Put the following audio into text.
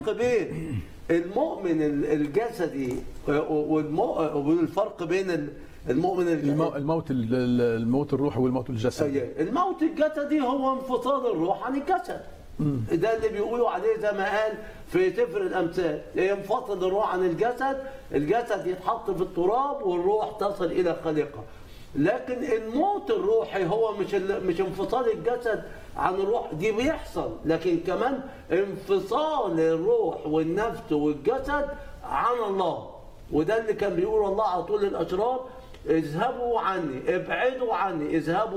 بين المؤمن الجسدي والمو- والفرق بين المؤمن الجسدي المو- الموت ال- ال- الموت الروحي والموت الجسدي الموت الجسدي هو انفصال الروح عن الجسد ده اللي بيقولوا عليه زي ما قال في سفر الامثال ينفصل الروح عن الجسد الجسد يتحط في التراب والروح تصل الى خالقها لكن الموت الروحي هو مش ال- مش انفصال الجسد عن الروح دي بيحصل لكن كمان انفصال الروح والنفس والجسد عن الله وده اللي كان بيقول الله على طول للاشرار اذهبوا عني ابعدوا عني اذهبوا